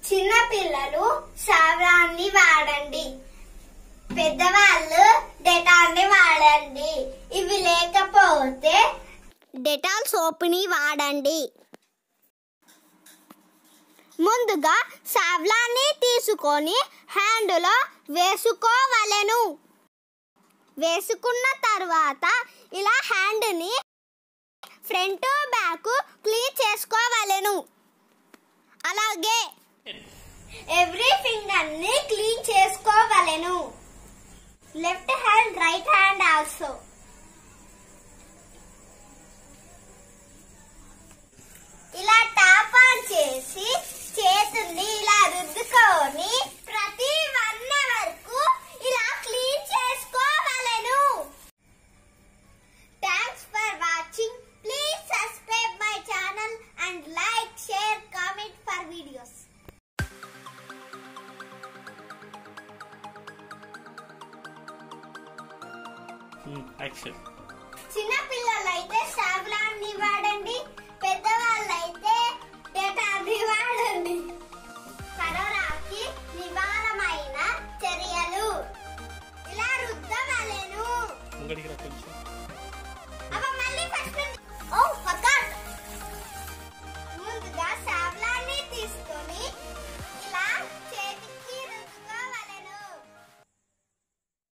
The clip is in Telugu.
చిన్న పిల్లలు సావ్రాన్ని వాడండి పెద్దవాళ్ళు డెటాల్ని వాడండి ఇవి లేకపోతే డెటాల్ సోప్ని వాడండి ముందుగా సావ్లాన్ని తీసుకొని హ్యాండ్లో వేసుకోవలెను వేసుకున్న తర్వాత ఇలా హ్యాండ్ని ఫ్రంట్ బ్యాక్ క్లీన్ చేసుకోవలెను అలాగే ఎవ్రీ ఫింగర్ ని క్లీన్ చేసుకోవలెను left hand right hand also ఇలా టాప్ ఆన్ చేసి చేతుల్ని ఇలా రుద్దుకొని ప్రతి వన్ అవర్ కు ఇలా క్లీన్ చేసుకోవలెను thanks for watching please subscribe my channel and like share comment for videos action చిన్న పిల్లలైతే సావ్లాన్ని వాడండి పెద్దవాళ్ళైతే డేటాన్ని వాడండి కరోనాకి నివారమైన చర్యలు ఇలా రుద్దవలెను ముంగడికి రా కొంచెం